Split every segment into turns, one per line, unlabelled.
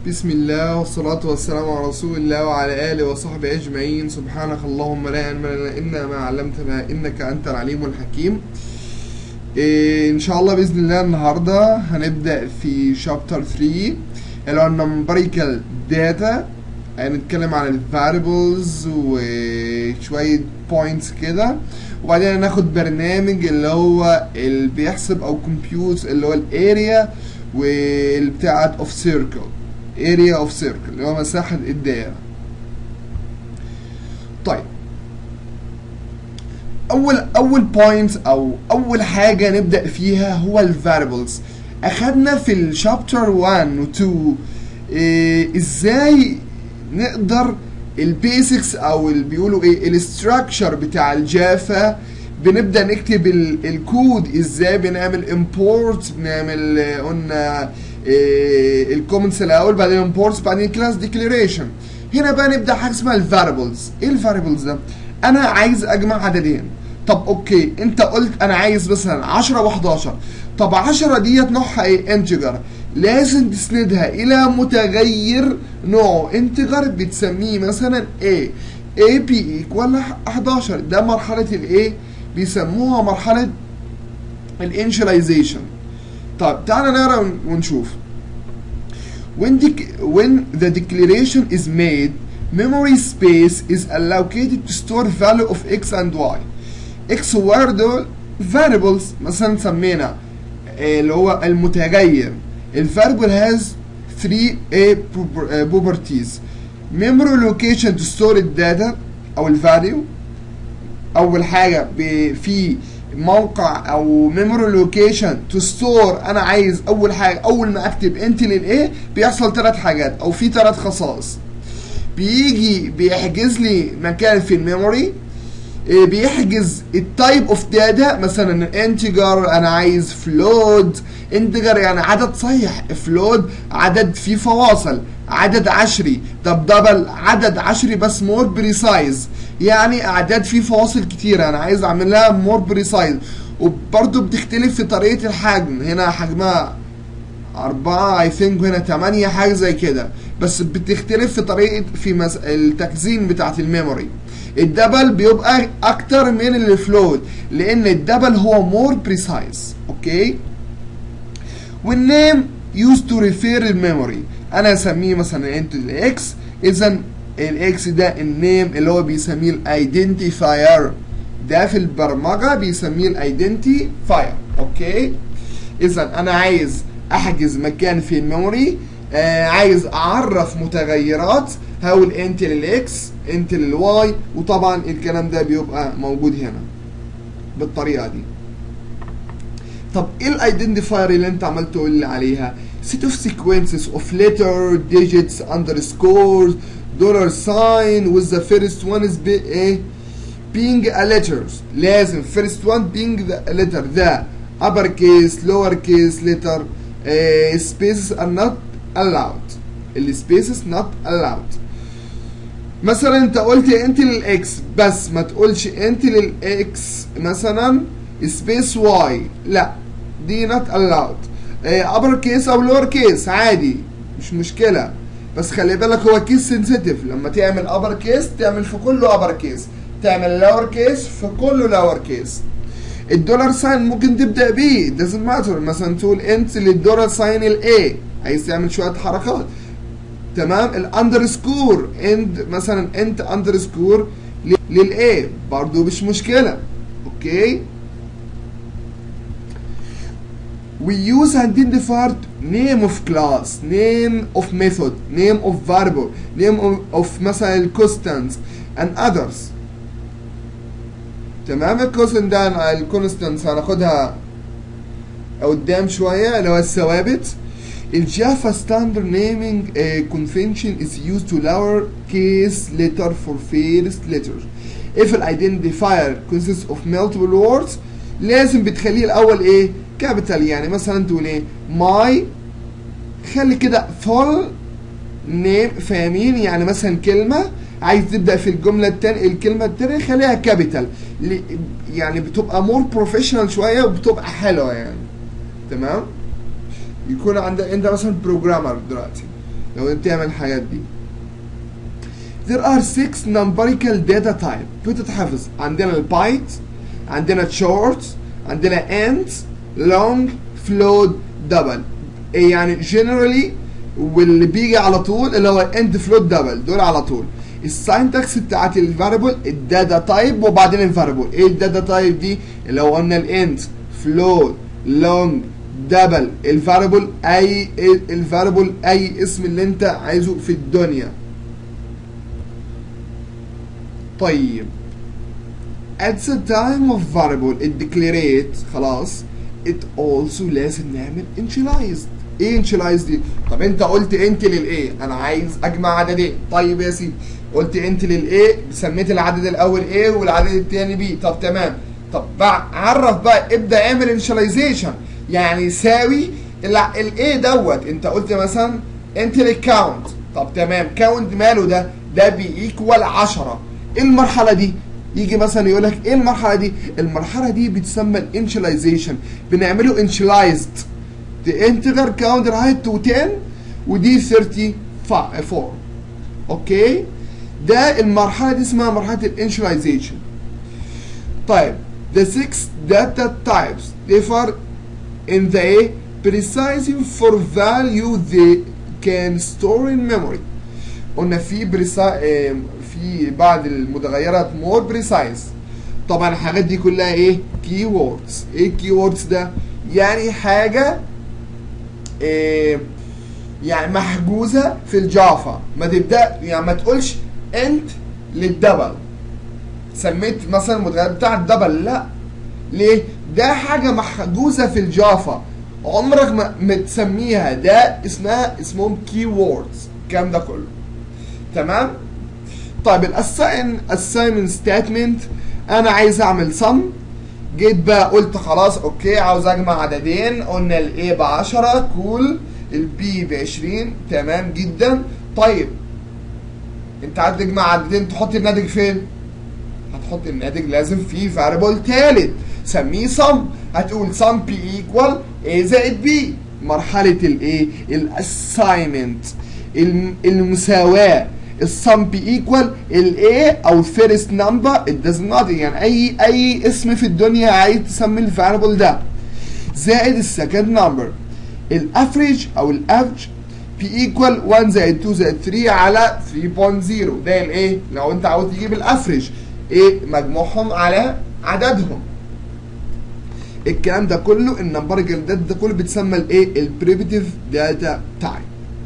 بسم الله والصلاة والسلام على رسول الله وعلى آله وصحبه أجمعين سبحانك اللهم لا علم لنا إلا ما علمتنا إنك أنت العليم الحكيم إيه إن شاء الله بإذن الله النهاردة هنبدأ في شابتر 3 اللي هو النمبريكال داتا هنتكلم عن الفاريبلز وشوية بوينتس كده وبعدين هناخد برنامج اللي هو اللي بيحسب او كمبيوت اللي هو الاريا والبتاعت اوف سيركل اريا اوف سيركل اللي هو مساحة الدائرة طيب اول اول بوينت او اول حاجة نبدأ فيها هو الفاريبلز اخدنا في الشابتر 1 و 2 إيه ازاي نقدر البيسكس او اللي بيقولوا ايه الاستراكشر بتاع الجافا بنبدا نكتب الكود ازاي بنعمل امبورت بنعمل قلنا إيه الكومنتس الاول بعدين امبورت بعدين كلاس ديكليريشن هنا بقى نبدا حاجه اسمها الفاريبلز ايه الفاريبلز ده انا عايز اجمع عددين طب اوكي انت قلت انا عايز مثلا 10 و11 طب 10 ديت نوعها ايه انتجر لازم تسندها الى متغير نوعه انتجر بتسميه مثلا a a b ايكوال 11 ده مرحله الايه بيسموها مرحله الانشاليزيشن طب تعالى نقرا ونشوف when, when the declaration is made memory space is allocated to store value of x and y x و y دول variables مثلا سمينا اللي هو المتغير الفاريبل has 3 a properties memory location to store الداتا او الفاليو اول حاجه في موقع او memory location to store انا عايز اول حاجه اول ما اكتب انت للايه بيحصل ثلاث حاجات او في ثلاث خصائص بيجي بيحجز لي مكان في الميموري بيحجز التايب اوف داتا مثلا انتجر انا عايز فلود انتجر يعني عدد صحيح فلود عدد فيه فواصل عدد عشري طب دبل عدد عشري بس مور بريسايز يعني اعداد فيه فواصل كتيره انا عايز اعملها مور بريسايز وبرضه بتختلف في طريقه الحجم هنا حجمها أربعة اي ثينك هنا تمانية حاجة زي كده بس بتختلف في طريقة في مس... التخزين بتاعت الميموري الدبل بيبقى اكتر من الفلود لان الدبل هو مور بريسايز اوكي والنيم يوز تو ريفير الميموري انا اسميه مثلا انت الاكس اذا الاكس ده النيم اللي هو بيسميه الايدنتيفاير ده في البرمجه بيسميه الايدنتيفاير اوكي اذا انا عايز احجز مكان في الميموري آه عايز اعرف متغيرات هقول انت للاكس انت للواي وطبعا الكلام ده بيبقى موجود هنا بالطريقه دي طب ايه الايدنتيفاير اللي انت عمال تقول لي عليها set of sequences of letter digits underscores dollar sign with the first one is be, ايه being a letters لازم first one being the letter the upper case lower case letter uh, spaces are not allowed السبيسز not allowed مثلا انت قلت انت للاكس بس ما تقولش انت للاكس مثلا سبيس واي لا دي not allowed ابر كيس او لور كيس عادي مش مشكله بس خلي بالك هو كيس سنسيتيف لما تعمل ابر كيس تعمل في كله ابر كيس تعمل لور كيس في كله لور كيس الدولار ساين ممكن تبدا بيه doesn't matter مثلا تقول انت للدولار ساين الاي عايز تعمل شويه حركات تمام الاندرسكور اند مثلا انت اندرسكور للاي برضو مش مشكله اوكي we use identifier name of class name of method name of variable name of, of مثلا constants and others تمام الكونستنت ده الكونستنتس هناخدها قدام شويه اللي هو الثوابت الجافا ستاندرد نيمينج convention is used to lower case letter for first letter if an identifier consists of multiple words لازم بتخليه الاول ايه كابيتال يعني مثلا تقول ايه my خلي كده full name فاهمين يعني مثلا كلمه عايز تبدا في الجمله التانية الكلمه التانية خليها كابيتال يعني بتبقى مور بروفيشنال شويه وبتبقى حلوه يعني تمام يكون عندك انت مثلا بروجرامر دلوقتي لو انت تعمل الحاجات دي there are six numerical data type بتتحفظ عندنا البايت عندنا short عندنا int long float double إيه يعني generally واللي بيجي على طول اللي هو end float double دول على طول الساينتكس بتاعت الفاريبل الداتا تايب وبعدين الفاريبل ايه الداتا تايب دي اللي هو قلنا الانت float long دبل الفاريبل اي الفاريبل اي اسم اللي انت عايزه في الدنيا طيب at the time of variable it declared خلاص it also لازم نعمل initialized ايه initialized دي طب انت قلت انت للايه انا عايز اجمع عددين طيب يا سيدي قلت انت للايه سميت العدد الاول ايه والعدد الثاني بي طب تمام طب بقى عرف بقى ابدا اعمل initialization يعني يساوي الايه دوت انت قلت مثلا انت للكاونت طب تمام كاونت ماله ده ده بيكوال 10 ايه المرحله دي يجي مثلا يقول لك ايه المرحله دي المرحله دي بتسمى الانشلايزيشن بنعمله انشلايزد the integer counter height to 10 ودي 34 اوكي ده المرحله دي اسمها مرحله الانشلايزيشن طيب the six data types differ in the precise for value they can store in memory قلنا في بريسا في بعض المتغيرات مور بريسايز طبعا الحاجات دي كلها ايه كي ووردز ايه الكي ووردز ده يعني حاجه إيه يعني محجوزه في الجافا ما تبدا يعني ما تقولش انت للدبل سميت مثلا المتغير بتاع الدبل لا ليه ده حاجه محجوزه في الجافا عمرك ما متسميها ده اسمها اسمهم كي ووردز الكلام ده كله تمام طيب الاساين اساينمنت ستيتمنت انا عايز اعمل صم جيت بقى قلت خلاص اوكي عاوز اجمع عددين قلنا الاي ب 10 كول البي ب 20 تمام جدا طيب انت عايز تجمع عددين تحط الناتج فين؟ هتحط الناتج لازم في فاريبل ثالث سميه صم هتقول صم بي ايكوال اي زائد بي مرحله الايه؟ الاساينمنت المساواه السم بي ايكوال الاي او الفيرست نمبر it does not يعني اي اي اسم في الدنيا عايز تسمي الفاريبل ده زائد السكند نمبر الافريج او الافريج بي ايكوال 1 زائد 2 زائد 3 على 3.0 ده الايه لو انت عاوز تجيب الافريج ايه مجموعهم على عددهم الكلام ده كله النمبرجل داتا ده كله بيتسمى الايه البريمتيف داتا تايب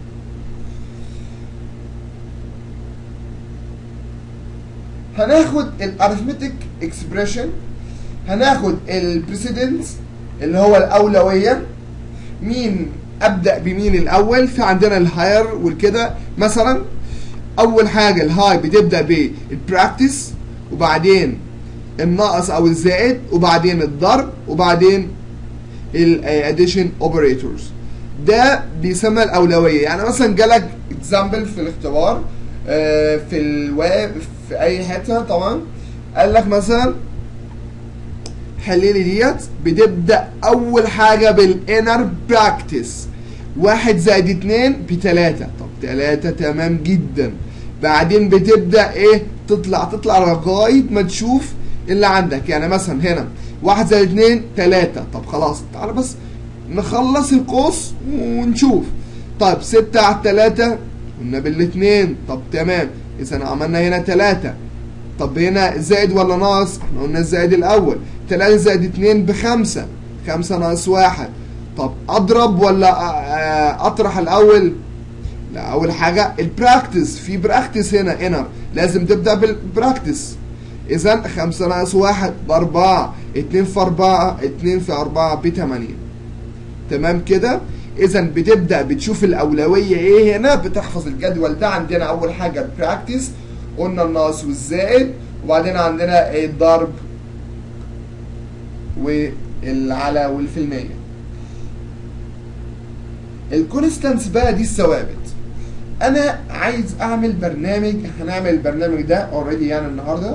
هناخد الارثمتيك اكسبريشن هناخد البريسيدنس اللي هو الاولويه مين ابدا بمين الاول في عندنا الهاير والكده مثلا اول حاجه الهاي بتبدا بالبراكتس وبعدين الناقص او الزائد وبعدين الضرب وبعدين الاديشن اوبريتورز ده بيسمى الاولويه يعني مثلا جالك اكزامبل في الاختبار في الويب في اي حته طبعا قال لك مثلا حل لي ديت بتبدا اول حاجه بالانر براكتس واحد زائد اتنين بتلاتة طب تلاتة تمام جدا بعدين بتبدا ايه تطلع تطلع لغايه ما تشوف اللي عندك يعني مثلا هنا واحد زائد اتنين تلاتة طب خلاص تعالى بس نخلص القوس ونشوف طيب ستة على التلاتة قلنا بالاتنين طب تمام اذا عملنا هنا تلاتة طب هنا زائد ولا ناقص احنا قلنا الزائد الاول تلاتة زائد اتنين بخمسة خمسة ناقص واحد طب اضرب ولا اطرح الاول لا اول حاجة البراكتس في براكتس هنا انر لازم تبدأ بالبراكتس اذا خمسة ناقص واحد باربعة اتنين في اربعة اتنين في اربعة بتمانية تمام كده اذا بتبدا بتشوف الاولويه ايه هنا بتحفظ الجدول ده عندنا اول حاجه البراكتس قلنا الناقص والزائد وبعدين عندنا الضرب والعلى والفيلميه الكونستانس بقى دي الثوابت انا عايز اعمل برنامج هنعمل البرنامج ده اوريدي يعني النهارده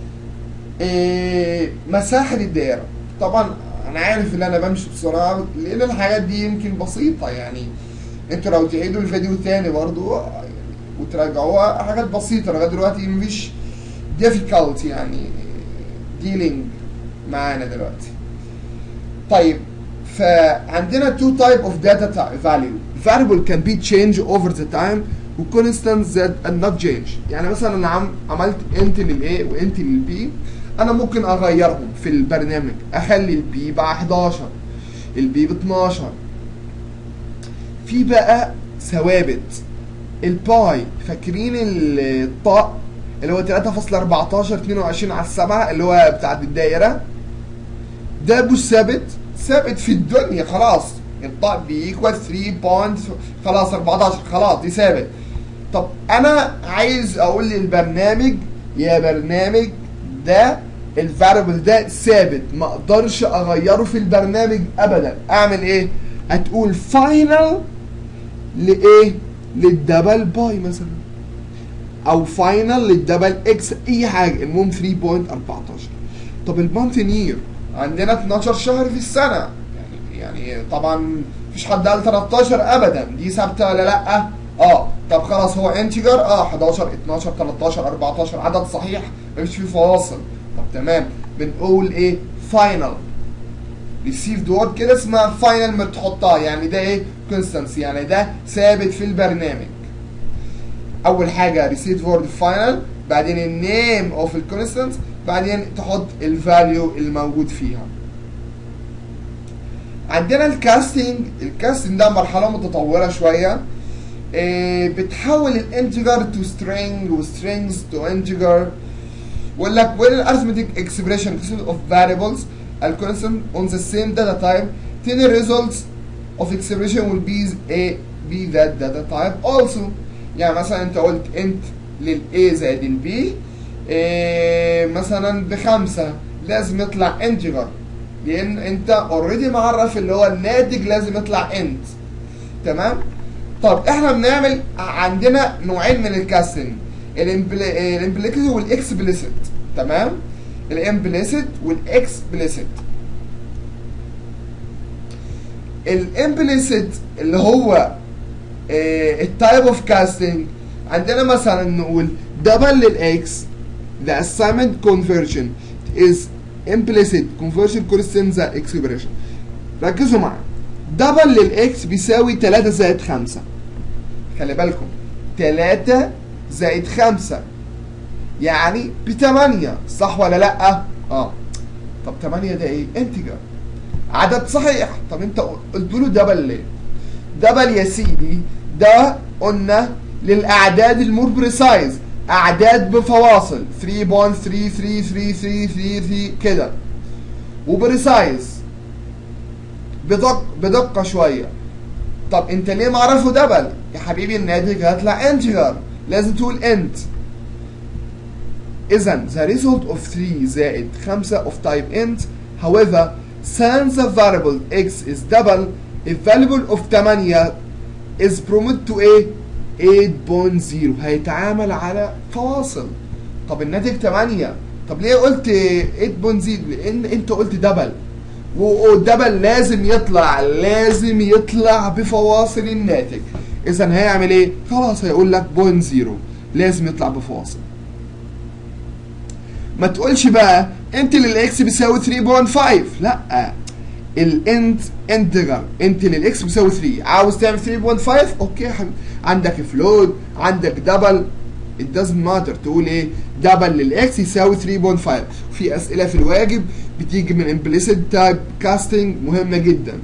إيه مساحه الدائره طبعا انا عارف ان انا بمشي بسرعه لان الحاجات دي يمكن بسيطه يعني انتوا لو تعيدوا الفيديو تاني برضو وتراجعوها حاجات بسيطه لغايه دلوقتي مفيش difficult يعني dealing معانا دلوقتي طيب فعندنا two type of data type value variable can be changed over the time و constant that and not change يعني مثلا انا عم عملت انت للاي وانت للبي انا ممكن اغيرهم في البرنامج اخلي البي ب 11 البي ب 12 في بقى ثوابت الباي فاكرين الطاء اللي هو 3.14 22 على السبعة اللي هو بتاع الدايرة ده مش ثابت ثابت في الدنيا خلاص الطاء بيكوال 3 بوينت خلاص 14 خلاص دي ثابت طب انا عايز اقول للبرنامج يا برنامج ده الفاريبل ده ثابت ما اقدرش اغيره في البرنامج ابدا اعمل ايه هتقول فاينل لايه للدبل باي مثلا او فاينل للدبل اكس اي حاجه المهم 3.14 طب المانث يير عندنا 12 شهر في السنه يعني يعني طبعا مفيش حد قال 13 ابدا دي ثابته ولا لا اه طب خلاص هو انتجر اه 11 12 13 14 عدد صحيح مفيش فيه فواصل طب تمام بنقول ايه فاينل ريسيف دور كده اسمها فاينل ما تحطها يعني ده ايه كونستانس يعني ده ثابت في البرنامج اول حاجه ريسيف وورد فاينل بعدين النيم اوف الكونستانس بعدين تحط الفاليو الموجود فيها عندنا الكاستنج الكاستنج ده مرحله متطوره شويه إيه بتحول الانتجر تو string وسترينجز تو انتجر ويقول لك when arithmetic expression consists of variables and constant on the same data type then the results of expression will be a be that data type also يعني مثلا انت قلت انت للاي زائد البي إيه مثلا بخمسة لازم يطلع انتجر لان انت اوريدي معرف اللي هو الناتج لازم يطلع انت تمام طب احنا بنعمل عندنا نوعين من الكاستنج الامبليكيت والاكسبليسيت تمام الامبليسيت والاكسبليسيت الامبليسيت اللي هو التايب اوف كاستنج عندنا مثلا نقول دبل للاكس the assignment conversion is implicit conversion constant the expression ركزوا معايا دبل للاكس بيساوي 3 زائد 5 خلي بالكم 3 زائد 5 يعني ب 8 صح ولا لا؟ اه طب 8 ده ايه؟ انتجر عدد صحيح طب انت قلت له دبل ليه؟ دبل يا سيدي ده قلنا للاعداد المور بريسايز اعداد بفواصل 3.333333 كده وبريسايز بدق بدقه شويه طب انت ليه معرفه دبل يا حبيبي الناتج هيطلع انتجر لازم تقول انت اذا the result of 3 زائد 5 of type int however since the variable x is double if variable of 8 is promoted to a 8.0 هيتعامل على فواصل طب الناتج 8 طب ليه قلت 8.0 لان انت قلت دبل والدبل لازم يطلع لازم يطلع بفواصل الناتج اذا هيعمل ايه خلاص هيقول لك بوينت زيرو لازم يطلع بفواصل ما تقولش بقى انت للاكس بيساوي 3.5 لا الانت انتجر انت للاكس بيساوي 3 عاوز تعمل 3.5 اوكي يا حبيبي عندك فلود عندك دبل it doesn't matter تقول ايه دبل للاكس يساوي 3.5 في اسئله في الواجب بتيجي من implicit type casting مهمه جدا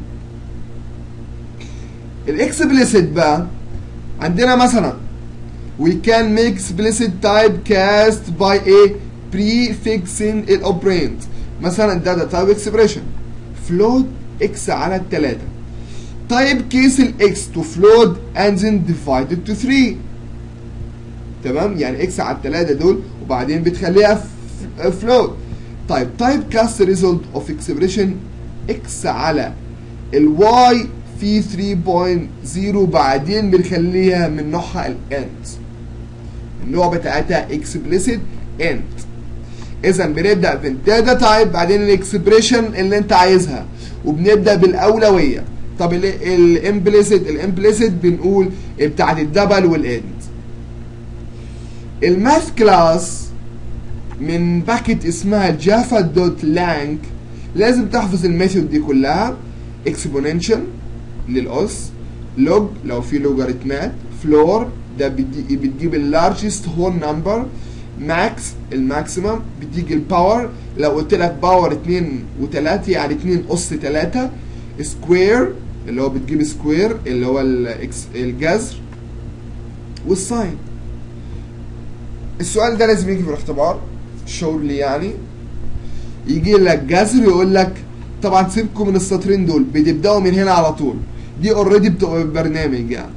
الاكسبليسيت بقى عندنا مثلا we can make explicit type cast by a prefixing الاوبرينت مثلا data type expression float x على التلاتة type case الاكس to float and then divided to 3 تمام يعني x على التلاتة دول وبعدين بتخليها float طيب type cast result of expression x على الواي في 3.0 بعدين بنخليها من نوعها الانت النوع بتاعتها explicit int اذا بنبدا بالداتا تايب بعدين الاكسبريشن اللي انت عايزها وبنبدا بالاولويه طب الامبليسيد الامبليسيد بنقول بتاعت الدبل والاند الماث كلاس من باكت اسمها جافا دوت لانج لازم تحفظ الميثود دي كلها اكسبوننشال للاس لوج لو في لوجاريتمات فلور ده بدي بتجيب اللارجست هول نمبر ماكس الماكسيمم بتيجي الباور لو قلت لك باور 2 و3 يعني 2 اس 3 سكوير اللي هو بتجيب سكوير اللي هو الجذر والساين السؤال ده لازم يجي في الاختبار شورلي يعني يجي لك جذر يقول لك طبعا سيبكم من السطرين دول بتبداوا من هنا على طول دي اوريدي بتبقى برنامج يعني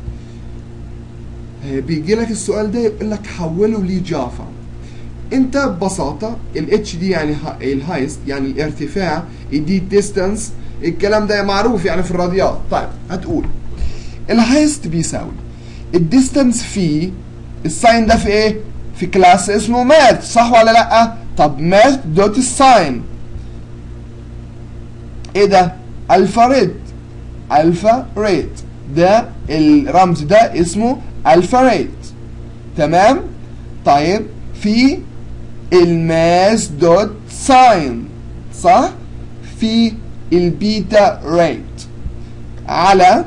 بيجي لك السؤال ده يقول لك حوله لجافا انت ببساطه الاتش دي يعني الهايست يعني الارتفاع دي ديستانس الكلام ده معروف يعني في الرياضيات طيب هتقول الهايست بيساوي الديستانس في الساين ده في ايه في كلاس اسمه ماث صح ولا لا طب ماث دوت الساين ايه ده الفا ريت الفا ريت ده الرمز ده اسمه الفا ريت تمام طيب في الماس دوت ساين صح في البيتا ريت على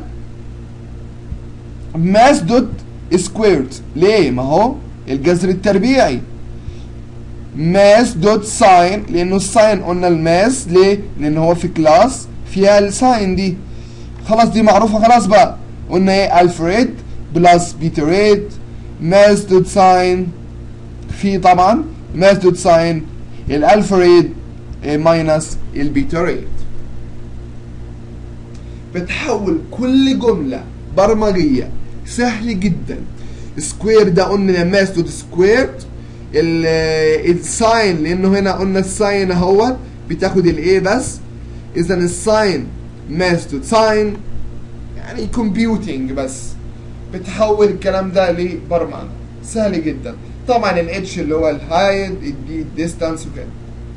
ماس دوت سكويرد ليه ما هو الجذر التربيعي ماس دوت ساين لانه الساين قلنا الماس ليه لان هو في كلاس فيها الساين دي خلاص دي معروفه خلاص بقى قلنا ايه الفريد بلس بيتا ريت ماس دوت ساين في طبعا ماس دوت ساين الالفا ريت ماينس البيتا ريت بتحول كل جمله برمجيه سهل جدا سكوير ده قلنا ماس دوت سكوير الساين لانه هنا قلنا الساين اهو بتاخد الايه بس اذا الساين ماس دوت ساين يعني كومبيوتنج بس بتحول الكلام ده لبرمجه سهل جدا طبعا الاتش اللي هو الهايد الدي ديستانس وكده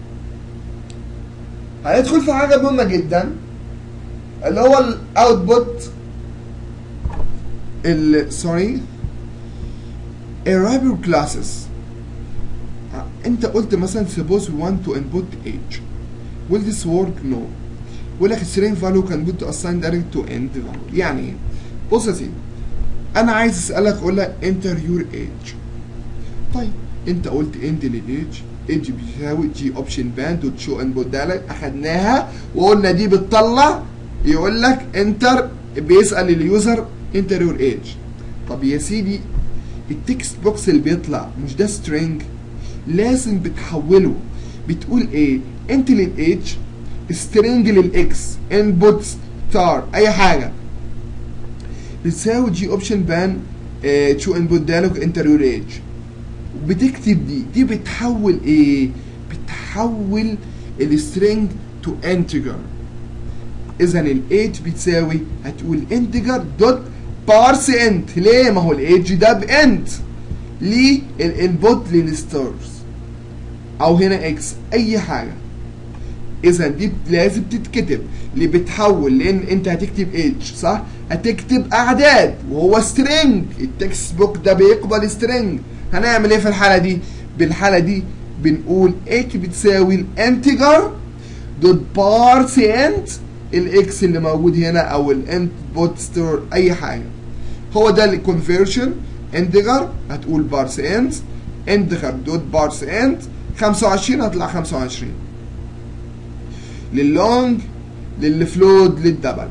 هندخل في حاجه مهمه جدا اللي هو الاوتبوت ال سوري arrival classes انت قلت مثلا suppose we want to input age will this work no يقول لك string value can be assigned direct to end value يعني ايه بص يا سيدي انا عايز اسالك اقول لك enter your age طيب انت قلت end للايج age بيساوي جي اوبشن باند دوت شو انبوت دايلك اخدناها وقلنا دي بتطلع يقول لك انتر بيسال اليوزر انتر يور ايج طب يا سيدي التكست بوكس اللي بيطلع مش ده سترينج لازم بتحوله بتقول ايه انت للايج سترينج للاكس انبوت ستار اي حاجه بتساوي جي اوبشن بان شو انبوت دايلوج انتر يور ايج بتكتب دي دي بتحول ايه بتحول السترينج تو انتجر اذا الايج بتساوي هتقول انتجر دوت بارس انت ليه ما هو الايج ده بانت ليه الانبوت للستارز او هنا اكس اي حاجه اذا دي لازم تتكتب اللي بتحول لان انت هتكتب ايج صح هتكتب اعداد وهو سترينج التكست بوك ده بيقبل سترينج هنعمل ايه في الحاله دي بالحاله دي بنقول ايج بتساوي الانتجر دوت بارس انت الاكس اللي موجود هنا او الانت بوت ستور اي حاجه هو ده الكونفرشن انتجر هتقول بارس انت انتجر دوت بارس انت 25 هطلع 25 لللونج للفلود للدبل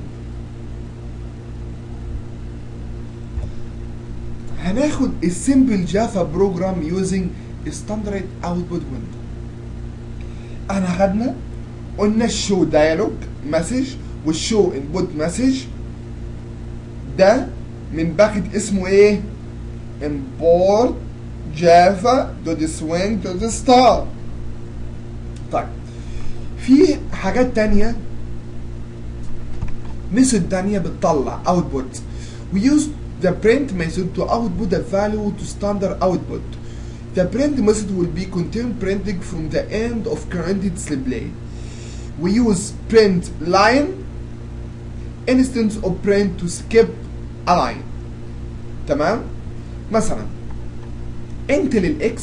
هناخد السيمبل جافا بروجرام يوزنج ستاندرد اوتبوت ويندو احنا خدنا قلنا الشو دايلوج مسج والشو انبوت مسج ده من باكت اسمه ايه import جافا دوت سوينج دوت ستار طيب في حاجات تانية ميثود تانية بتطلع output we use the print method to output the value to standard output the print method will be contain printing from the end of current display we use print line instance of print to skip a line تمام مثلا انت للاكس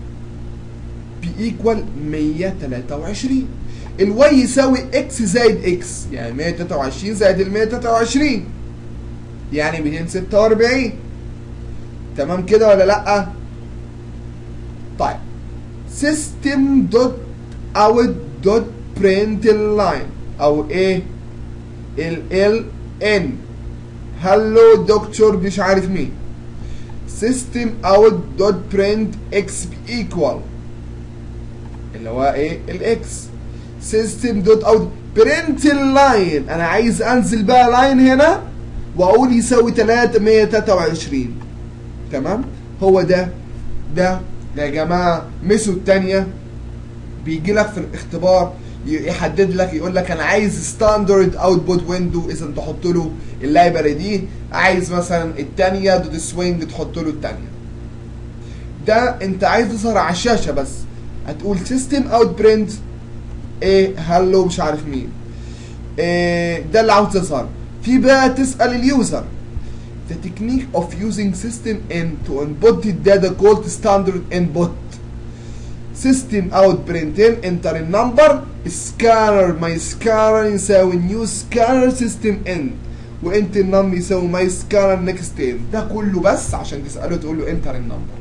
بيكوال 123 الواي يساوي اكس زائد اكس يعني 123 زائد ال 123 يعني 246 تمام كده ولا لا طيب system dot out dot print line او ايه ال ال ان هلو دكتور مش عارف مين system out dot print x equal اللي هو ايه الاكس system dot out print line انا عايز انزل بقى لاين هنا واقول يساوي 323 تمام هو ده ده ده يا جماعه ميثود الثانيه بيجي لك في الاختبار يحدد لك يقول لك انا عايز ستاندرد اوتبوت ويندو اذا تحط له اللايبرري دي عايز مثلا الثانيه دوت سوينج تحط له الثانيه ده انت عايز تظهر على الشاشه بس هتقول سيستم اوت برنت ايه هلو مش عارف مين إيه ده اللي عاوز تظهر في بقى تسال اليوزر the technique of using system in to input the data called standard input system out print in enter النمبر scanner my scanner يساوي new scanner system in وانت النم يساوي my scanner next in ده كله بس عشان تساله تقول له enter النمبر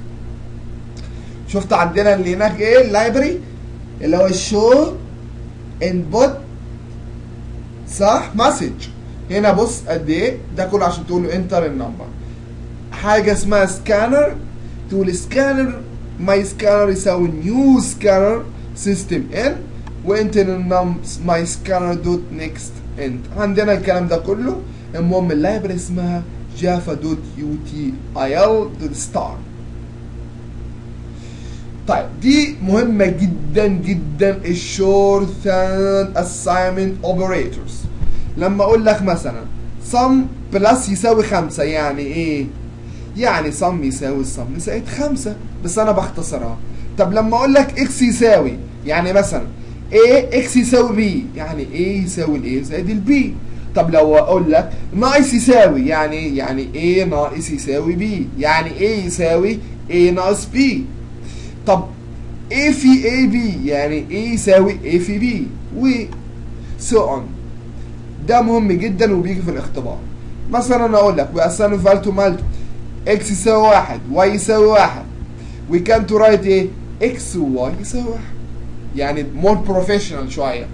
شفت عندنا اللي هناك ايه اللايبرري اللي هو الشو انبوت صح مسج هنا بص قد ايه ده كله عشان تقول له انتر النمبر حاجه اسمها سكانر تقول سكانر ماي سكانر يساوي نيو سكانر سيستم ان وانت النم ماي سكانر دوت نيكست انت عندنا الكلام ده كله المهم اللايبرري اسمها جافا دوت يو تي اي ال دوت ستار طيب دي مهمة جدا جدا الشورت ثاند اساينمنت اوبريتورز لما اقول لك مثلا sum بلس يساوي خمسة يعني ايه؟ يعني sum يساوي sum زائد خمسة بس انا بختصرها طب لما اقول لك x يساوي يعني مثلا a x يساوي b يعني a يساوي ال a زائد ال b طب لو اقول لك ناقص يساوي يعني ايه؟ يعني a ناقص يساوي b يعني a يساوي a ناقص b طب A في A B يعني A يساوي A في B و so on ده مهم جدا وبيجي في الاختبار مثلا انا اقول لك واسانو فالتو مالتو x يساوي واحد y يساوي واحد we can to write ايه x و y يساوي واحد يعني more professional شوية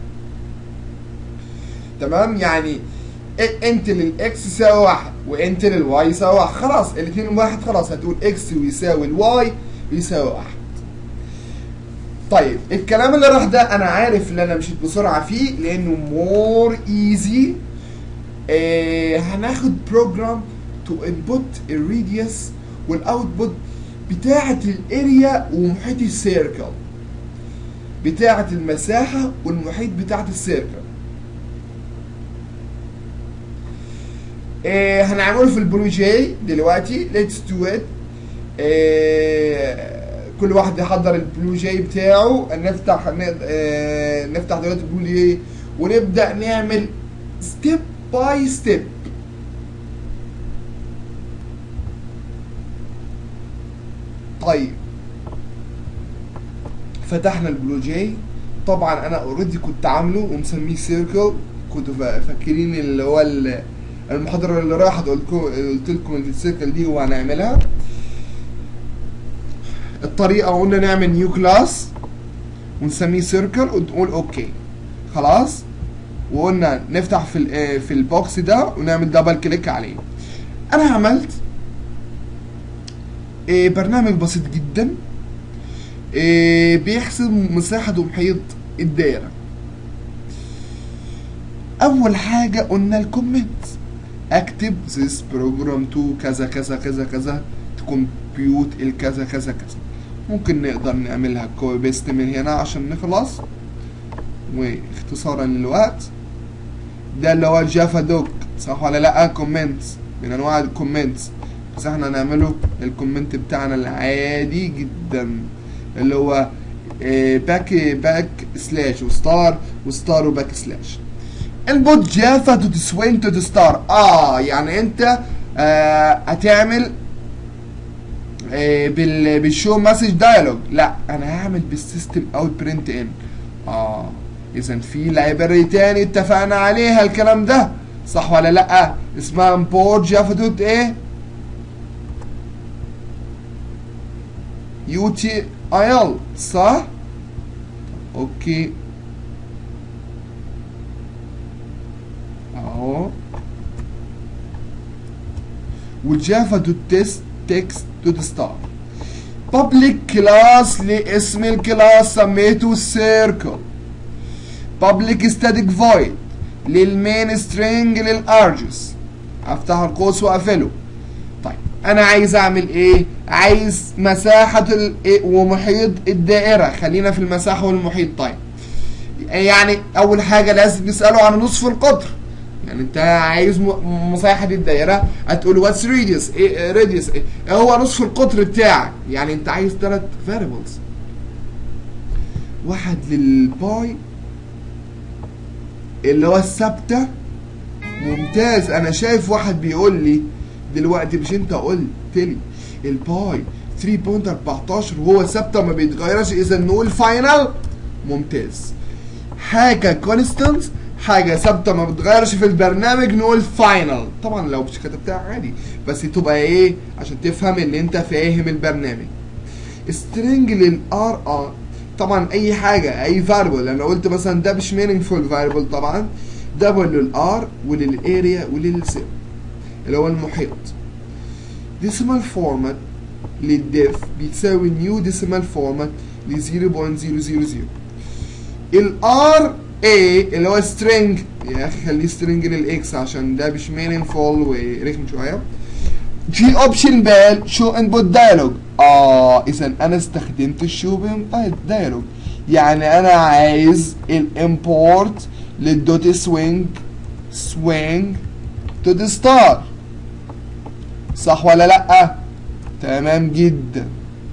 تمام يعني انت للاكس يساوي واحد وانت للواي يساوي واحد خلاص الاثنين واحد خلاص هتقول اكس ويساوي الواي يساوي واحد طيب الكلام اللي راح ده انا عارف ان انا مشيت بسرعه فيه لانه مور ايزي آه هناخد بروجرام تو انبوت الريديوس والاوتبوت بتاعه الاريا ومحيط السيركل بتاعه المساحه والمحيط بتاعه السيركل آه هنعمله في البلو جاي دلوقتي ليتس دو ات كل واحد يحضر البلو جاي بتاعه نفتح اه نفتح دلوقتي البلو جاي ونبدا نعمل ستيب باي ستيب طيب فتحنا البلو جاي طبعا انا اوريدي كنت عامله ومسميه سيركل كنتوا فاكرين اللي هو المحاضره اللي راحت قلت لكم السيركل دي وهنعملها الطريقه قلنا نعمل نيو كلاس ونسميه سيركل ونقول اوكي خلاص وقلنا نفتح في في البوكس ده ونعمل دبل كليك عليه انا عملت برنامج بسيط جدا بيحسب مساحة ومحيط الدايرة اول حاجة قلنا الكومنت اكتب this program to كذا كذا كذا كذا تكمبيوت الكذا كذا كذا ممكن نقدر نعملها كوبي بيست من هنا عشان نخلص واختصارا للوقت ده اللي هو الجافا دوك صح ولا لا كومنتس من انواع الكومنتس بس احنا هنعمله الكومنت بتاعنا العادي جدا اللي هو باك باك سلاش وستار وستار وباك سلاش input جافا to swing to the star اه يعني انت آه هتعمل آه بال بالشو مسج دايلوج لا انا هعمل بالسيستم اوت برنت ان اه اذا في لايبرري تاني اتفقنا عليها الكلام ده صح ولا لا اسمها import جافا دوت ايه يو تي اي ال صح اوكي اهو والجافا دوت تيست تكست دوت ستار بابليك كلاس لاسم الكلاس سميته سيركل بابليك ستاتيك فويد للمين سترينج للارجس افتح القوس واقفله طيب انا عايز اعمل ايه عايز مساحة ال... ومحيط الدائرة خلينا في المساحة والمحيط طيب يعني اول حاجة لازم نسأله عن نصف القطر يعني انت عايز م... مساحة الدائرة هتقول واتس راديوس ايه راديوس ايه هو نصف القطر بتاعك يعني انت عايز ثلاث فاريبلز واحد للباي اللي هو الثابتة ممتاز انا شايف واحد بيقول لي دلوقتي مش انت قلت لي الباي 3.14 وهو ثابته ما بيتغيرش اذا نقول فاينل ممتاز حاجه كونستانت حاجه ثابته ما بتغيرش في البرنامج نقول فاينل طبعا لو مش كتبتها عادي بس تبقى ايه عشان تفهم ان انت فاهم البرنامج سترينج للار ار طبعا اي حاجه اي فاريبل انا قلت مثلا ده مش مينينجفول فاريبل طبعا ده للار وللاريا وللسيل اللي هو المحيط ديسيمال فورمات للديف بتساوي نيو ديسيمال فورمات ل 0.000 الار اي اللي هو سترينج يا اخي خليه سترينج للاكس عشان ده مش مينينفول ورخم شويه جي اوبشن بال شو انبوت دايلوج اه اذا انا استخدمت الشو دايلوج يعني انا عايز الامبورت للدوت سوينج سوينج تو ذا ستار صح ولا لا تمام جدا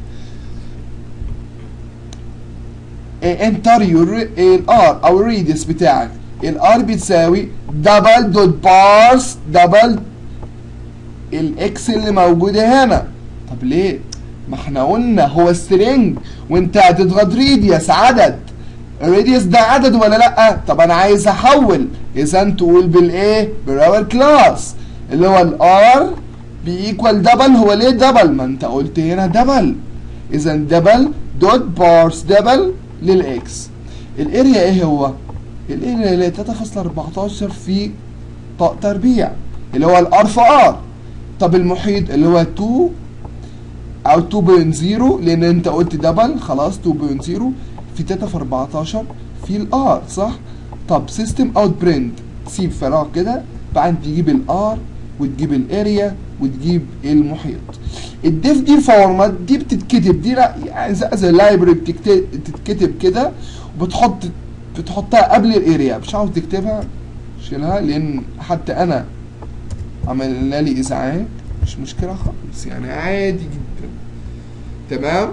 انتر الار او الريديوس بتاعك الار بتساوي دبل دوت بارس دبل الاكس اللي موجوده هنا طب ليه ما احنا قلنا هو سترينج وانت هتضغط ريديوس عدد الريديوس ده عدد ولا لا طب انا عايز احول اذا تقول بالايه بالاول كلاس اللي هو الار بيكوال دبل هو ليه دبل ما انت قلت هنا دبل اذا دبل دوت بارس دبل للاكس الاريا ايه هو الاريا اللي 3.14 في طاق تربيع اللي هو الار في ار طب المحيط اللي هو 2 او 2.0 لان انت قلت دبل خلاص 2.0 في 3 في 14 في الار صح طب سيستم اوت برنت سيب فراغ كده بعدين تجيب الار وتجيب الاريا وتجيب المحيط الديف دي فورمات دي بتتكتب دي لا يعني زي اللايبرري بتتكتب كده وبتحط بتحطها قبل الاريا مش عاوز تكتبها شيلها لان حتى انا عملنا لي ازعاج مش مشكله خالص يعني عادي جدا تمام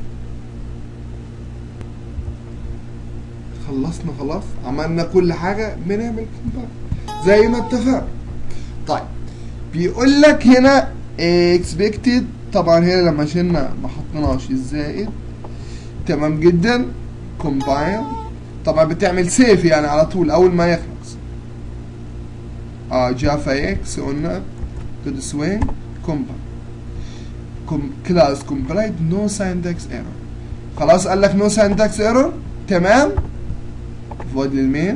خلصنا خلاص عملنا كل حاجه بنعمل كومبايل زي ما اتفقنا طيب بيقول لك هنا expected طبعا هنا لما شلنا ما حطيناش الزائد تمام جدا combine طبعا بتعمل سيف يعني على طول اول ما يخلص اه جافا اكس قلنا to the swing combine com class complete no syntax error خلاص قال لك no syntax error تمام فويد للمين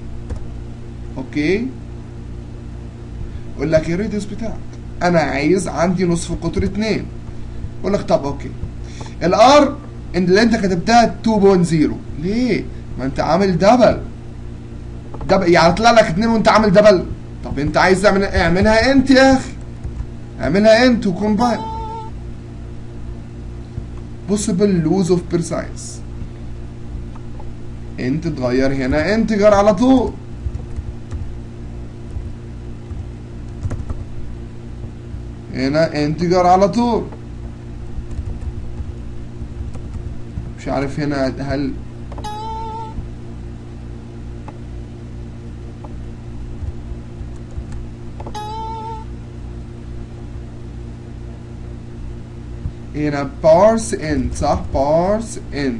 اوكي يقول لك الريديوس بتاعك انا عايز عندي نصف قطر اتنين يقول لك طب اوكي الار اللي انت كتبتها 2.0 ليه ما انت عامل دبل دبل يعني طلع لك اتنين وانت عامل دبل طب انت عايز تعمل اعملها انت يا اخي اعملها انت وكومباين possible lose of precise انت تغير هنا انتجر على طول هنا انتجر على طول مش عارف هنا هل هنا بارس انت صح بارس انت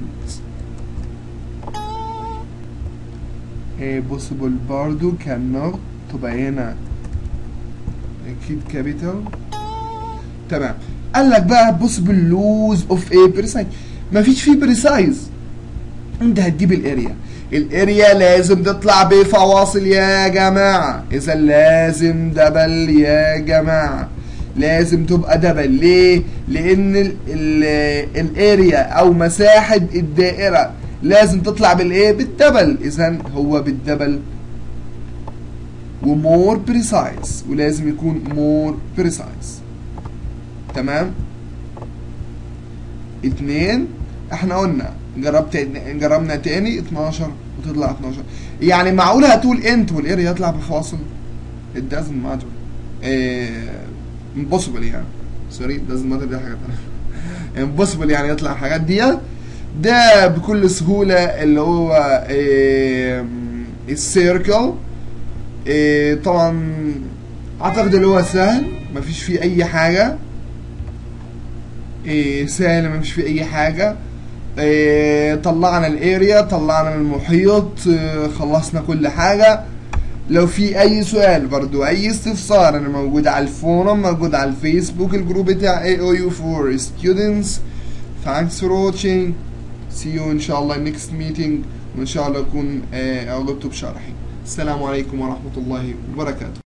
بوسيبل برضو كان تبقى هنا اكيد كابيتال تمام قال لك بقى بوسيبل لوز اوف ايه بريسايز مفيش فيه بريسايز انت هتجيب الاريا الاريا لازم تطلع بفواصل يا جماعة اذا لازم دبل يا جماعة لازم تبقى دبل ليه لان ال ال الاريا او مساحة الدائرة لازم تطلع بالايه بالدبل اذا هو بالدبل ومور بريسايز ولازم يكون مور بريسايز تمام اتنين احنا قلنا جربت جربنا تاني 12 وتطلع 12 يعني معقول هتقول انت والاريا يطلع بفاصل it doesn't matter إيه impossible يعني سوري doesn't matter دي حاجه تانية impossible يعني يطلع الحاجات دي ده بكل سهوله اللي هو إيه السيركل إيه طبعا اعتقد اللي هو سهل مفيش فيه اي حاجه إيه سهل مفيش فيه اي حاجه إيه طلعنا الاريا طلعنا المحيط إيه خلصنا كل حاجة لو في اي سؤال برضو اي استفسار انا موجود على الفورم موجود على الفيسبوك الجروب بتاع AOU for students thanks for watching see you ان شاء الله next meeting وان شاء الله اكون اغلبت بشرحي السلام عليكم ورحمة الله وبركاته